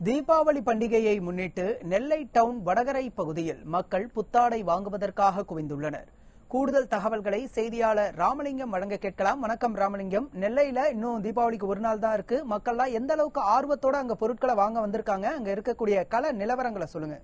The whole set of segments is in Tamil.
தீபாவளி பண்டிகையை முன்னிட்டு நெல்லை டவுன் வடகரை பகுதியில் மக்கள் புத்தாடை வாங்குவதற்காக குவிந்துள்ளனர் கூடுதல் தகவல்களை செய்தியாளர் ராமலிங்கம் வழங்க கேட்கலாம் வணக்கம் ராமலிங்கம் நெல்லையில இன்னும் தீபாவளிக்கு ஒரு நாள் தான் இருக்கு மக்கள்லாம் எந்த அளவுக்கு ஆர்வத்தோட அங்க பொருட்களை வாங்க வந்திருக்காங்க அங்க இருக்கக்கூடிய கள நிலவரங்களை சொல்லுங்க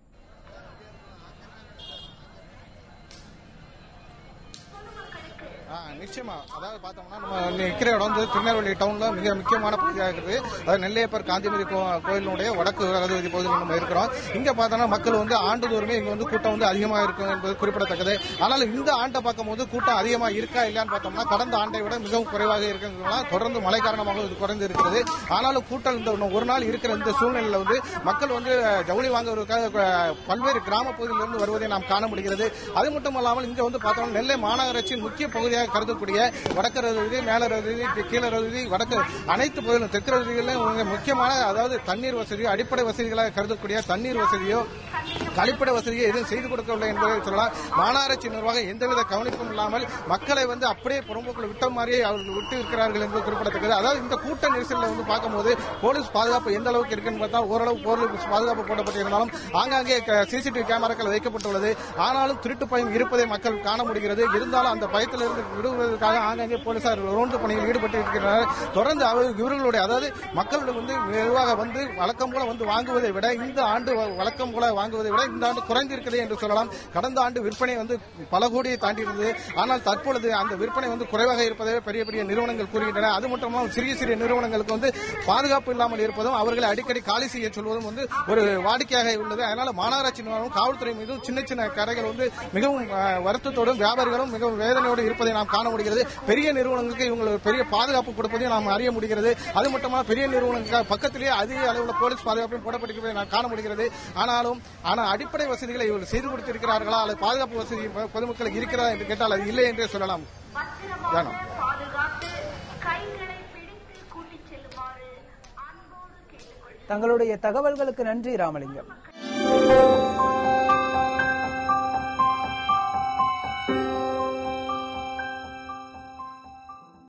ஆ, நிச்சயமா அதாவது பார்த்தோம்னா நம்ம நிற்கிற இடம் வந்து திருநெல்வேலி டவுன்ல மிக முக்கியமான பகுதியாக இருக்குது அதாவது நெல்லையப்பர் காந்திமதி கோ- கோயிலினுடைய வடக்கு ரகதவதி பகுதியில் நம்ம இருக்கிறோம் இங்க பார்த்தோம்னா மக்கள் வந்து ஆண்டுதோறுமே இங்க வந்து கூட்டம் வந்து அதிகமாக இருக்கும் என்பது குறிப்பிடத்தக்கது ஆனால் இந்த ஆண்டை பார்க்கும்போது கூட்டம் அதிகமா இருக்கா இல்லையான்னு பார்த்தோம்னா கடந்த ஆண்டை விட மிகவும் குறைவாக இருக்கிறதுனால தொடர்ந்து மழை காரணமாக இது குறைந்து இருக்கிறது ஆனாலும் கூட்டம் இந்த இன்னும் ஒரு நாள் இருக்கிற இந்த சூழ்நிலையில வந்து மக்கள் வந்து ஜவுளி வாங்குவதற்காக அஹ், பல்வேறு கிராம பகுதியிலிருந்து வருவதை நாம் காண முடிகிறது அது மட்டும் இல்லாமல் இங்க வந்து பார்த்தோம்னா நெல்லை மாநகராட்சியின் முக்கிய பகுதியாக கருதக்கூடிய வடக்கு ரகுதி மேல ரகுதி கீழ ரகுதி வடக்கு அனைத்து பகுதிகளும் தெற்கு ரகுதிகளிலும் முக்கியமான அதாவது தண்ணீர் வசதியோ அடிப்படை வசதிகளாக கருதக்கூடிய தண்ணீர் வசதியோ கழிப்பிட வசதியோ எதுவும் செய்து கொடுக்கவில்லை என்பதை சொல்லலாம் மாநகராட்சி நிர்வாகம் எந்தவித கவனிப்பும் இல்லாமல் மக்களை வந்து அப்படியே புறம்போக்குள்ள விட்ட மாதிரியே அவர்கள் விட்டு இருக்கிறார்கள் என்பது குறிப்பிடத்தக்கது அதாவது இந்த கூட்ட நெரிசலில் வந்து பார்க்கும்போது போலீஸ் பாதுகாப்பு எந்த அளவுக்கு இருக்குன்னு பார்த்தா ஓரளவு போலீஸ் பாதுகாப்பு போடப்பட்டிருந்தாலும் ஆங்காங்கே சிசிடிவி கேமராக்கள் வைக்கப்பட்டுள்ளது ஆனாலும் திருட்டு பயம் இருப்பதை மக்கள் காண முடிகிறது இருந்தாலும் அந்த பயத்திலிருந்து விடுவதற்காக ஆங்காங்கே போலீசார் ரோந்து பணியில் ஈடுபட்டு இருக்கிறனர் தொடர்ந்து அவர் இவர்களுடைய அதாவது மக்களிடம் வந்து மெதுவாக வந்து வழக்கம் போல வந்து வாங்குவதை விட இந்த ஆண்டு வ- வழக்கம் போல வாங்குவதை விட இந்த ஆண்டு குறைந்திருக்கிறது என்று சொல்லலாம் கடந்த ஆண்டு விற்பனை வந்து பல கோடியை தாண்டி இருந்தது ஆனால் தற்பொழுது அந்த விற்பனை வந்து குறைவாக இருப்பதை பெரிய பெரிய நிறுவனங்கள் கூறுகின்றன அது மட்டும் இல்லாமல் சிறிய சிறிய நிறுவனங்களுக்கு வந்து பாதுகாப்பு இல்லாமல் இருப்பதும் அவர்களை அடிக்கடி காலி செய்ய சொல்வதும் வந்து ஒரு வாடிக்கையாக உள்ளது அதனால மாநகராட்சி நிறுவனம் காவல்துறை மீதும் சின்ன சின்ன கடைகள் வந்து மிகவும் அஹ், வருத்தத்தோடும் வியாபாரிகளும் மிகவும் வேதனையோடு இருப்பதை நாம் காண முடிகிறது பெரிய நிறுவனங்களுக்கு இவங்களுக்கு பெரிய பாதுகாப்பு கொடுப்பதையும் நாம் அறிய முடிகிறது அது மட்டுமல்ல பெரிய நிறுவனங்களுக்கு பக்கத்திலேயே அதிக அளவில் போலீஸ் பாதுகாப்பும் போடப்பட்டிருப்பதை நாம் காண முடிகிறது ஆனாலும் ஆனால் அடிப்படை வசதிகளை இவர்கள் செய்து கொடுத்திருக்கிறார்களா அல்லது பாதுகாப்பு வசதி பொதுமக்களுக்கு இருக்கிறதா என்று கேட்டால் அது இல்லை என்றே சொல்லலாம் தானம். பாதுகாத்து கைகளை பிடித்து கூட்டிச் செல்லுமாறு அன்போடு கேட்டுக்கொள்கிறேன் தங்களுடைய தகவல்களுக்கு நன்றி ராமலிங்கம்